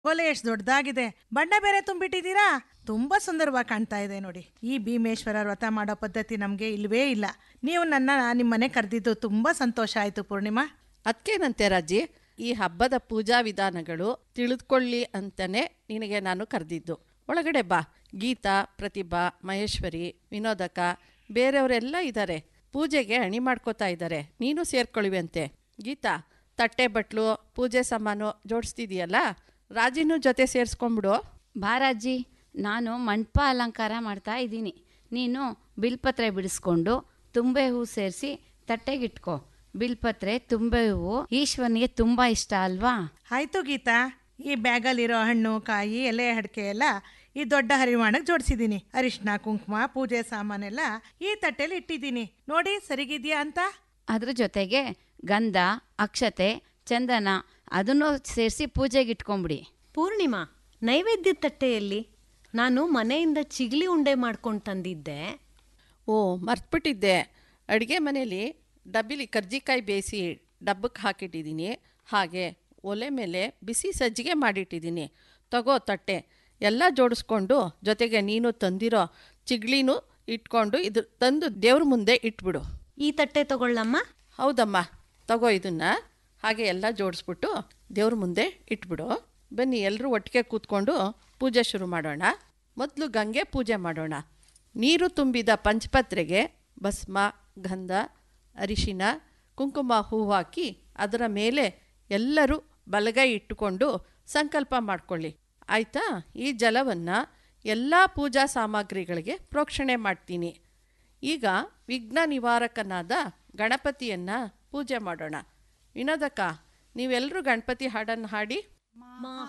ಒಲೆ ಎಷ್ಟು ದೊಡ್ಡದಾಗಿದೆ ಬಣ್ಣ ಬೇರೆ ತುಂಬಿಟ್ಟಿದ್ದೀರಾ ತುಂಬಾ ಸುಂದರವಾಗಿ ಕಾಣ್ತಾ ಇದೆ ನೋಡಿ ಈ ಭೀಮೇಶ್ವರ ವ್ರತ ಮಾಡೋ ಪದ್ಧತಿ ನಮಗೆ ಇಲ್ವೇ ಇಲ್ಲ ನೀವು ನನ್ನ ನಿಮ್ಮ ಮನೆ ಕರೆದಿದ್ದು ತುಂಬಾ ಸಂತೋಷ ಆಯ್ತು ಪೂರ್ಣಿಮಾ ಅದಕ್ಕೇನಂತೆ ರಾಜಿ ಈ ಹಬ್ಬದ ಪೂಜಾ ವಿಧಾನಗಳು ತಿಳಿದುಕೊಳ್ಳಿ ಅಂತಲೇ ನಿನಗೆ ನಾನು ಕರೆದಿದ್ದು ಒಳಗಡೆ ಬಾ ಗೀತಾ ಪ್ರತಿಭಾ ಮಹೇಶ್ವರಿ ವಿನೋದಕ ಬೇರೆಯವರೆಲ್ಲ ಇದ್ದಾರೆ ಪೂಜೆಗೆ ಅಣಿ ಮಾಡ್ಕೋತಾ ಇದ್ದಾರೆ ನೀನು ಸೇರ್ಕೊಳ್ಳುವಂತೆ ಗೀತಾ ತಟ್ಟೆ ಬಟ್ಲು ಪೂಜೆ ಸಾಮಾನು ಜೋಡಿಸ್ತಿದೀಯಲ್ಲ ರಾಜಿನೂ ಜೊತೆ ಸೇರಿಸ್ಕೊಂಬಿಡು ಬಾರಾಜಿ ನಾನು ಮಂಟಪ ಅಲಂಕಾರ ಮಾಡ್ತಾ ಇದ್ದೀನಿ ನೀನು ಬಿಲ್ಪತ್ರೆ ಬಿಡಿಸ್ಕೊಂಡು ತುಂಬೆ ಹೂ ಸೇರಿಸಿ ತಟ್ಟೆಗಿಟ್ಕೋ ಬಿಲ್ಪತ್ರೆ ತುಂಬೆ ಹೂವು ಈಶ್ವರನಿಗೆ ತುಂಬ ಇಷ್ಟ ಅಲ್ವಾ ಆಯ್ತು ಗೀತಾ ಈ ಬ್ಯಾಗಲ್ಲಿರೋ ಹಣ್ಣು ಕಾಯಿ ಎಲೆ ಅಡಿಕೆ ಎಲ್ಲ ಈ ದೊಡ್ಡ ಹರಿವಾಣಕ್ಕೆ ಜೋಡಿಸಿದ್ದೀನಿ ಅರಿಶಿನ ಕುಂಕುಮ ಪೂಜೆ ಸಾಮಾನೆಲ್ಲ ಈ ತಟ್ಟೆಲಿ ಇಟ್ಟಿದ್ದೀನಿ ನೋಡಿ ಸರಿಗಿದ್ಯಾ ಅಂತ ಅದ್ರ ಜೊತೆಗೆ ಗಂಧ ಅಕ್ಷತೆ ಚಂದನ ಅದನ್ನು ಸೇರಿಸಿ ಪೂಜೆಗೆ ಇಟ್ಕೊಂಬಿಡಿ ಪೂರ್ಣಿಮಾ ನೈವೇದ್ಯ ತಟ್ಟೆಯಲ್ಲಿ ನಾನು ಮನೆಯಿಂದ ಚಿಗ್ಲಿ ಉಂಡೆ ಮಾಡ್ಕೊಂಡು ತಂದಿದ್ದೆ ಓ ಮರ್ತ್ಬಿಟ್ಟಿದ್ದೆ ಅಡುಗೆ ಮನೇಲಿ ಡಬ್ಬಿಲಿ ಕರ್ಜಿಕಾಯಿ ಬೇಯಿಸಿ ಡಬ್ಬಕ್ಕೆ ಹಾಕಿಟ್ಟಿದ್ದೀನಿ ಹಾಗೆ ಒಲೆ ಮೇಲೆ ಬಿಸಿ ಸಜ್ಜಿಗೆ ಮಾಡಿಟ್ಟಿದ್ದೀನಿ ತಗೋ ತಟ್ಟೆ ಎಲ್ಲ ಜೋಡಿಸ್ಕೊಂಡು ಜೊತೆಗೆ ನೀನು ತಂದಿರೋ ಚಿಗ್ಲಿನೂ ಇಟ್ಕೊಂಡು ಇದು ತಂದು ದೇವ್ರ ಮುಂದೆ ಇಟ್ಬಿಡು ಈ ತಟ್ಟೆ ತಗೊಳ್ಳಮ್ಮ ಹೌದಮ್ಮ ತಗೋ ಇದನ್ನು ಹಾಗೆ ಎಲ್ಲ ಜೋಡಿಸ್ಬಿಟ್ಟು ದೇವ್ರ ಮುಂದೆ ಇಟ್ಬಿಡು ಬನ್ನಿ ಎಲ್ಲರೂ ಒಟ್ಟಿಗೆ ಕೂತ್ಕೊಂಡು ಪೂಜೆ ಶುರು ಮಾಡೋಣ ಮೊದಲು ಗಂಗೆ ಪೂಜೆ ಮಾಡೋಣ ನೀರು ತುಂಬಿದ ಪಂಚಪತ್ರೆಗೆ ಭಸ್ಮ ಗಂಧ ಅರಿಶಿನ ಕುಂಕುಮ ಹೂವು ಹಾಕಿ ಅದರ ಮೇಲೆ ಎಲ್ಲರೂ ಬಲಗೈ ಇಟ್ಟುಕೊಂಡು ಸಂಕಲ್ಪ ಮಾಡ್ಕೊಳ್ಳಿ ಆಯಿತಾ ಈ ಜಲವನ್ನು ಎಲ್ಲ ಪೂಜಾ ಸಾಮಗ್ರಿಗಳಿಗೆ ಪ್ರೋಕ್ಷಣೆ ಮಾಡ್ತೀನಿ ಈಗ ವಿಘ್ನ ನಿವಾರಕನಾದ ಗಣಪತಿಯನ್ನು ಪೂಜೆ ಮಾಡೋಣ ವಿನೋದಕ್ಕ ನೀವೆಲ್ಲರೂ ಗಣಪತಿ ಹಾಡನ್ನು ಹಾಡಿ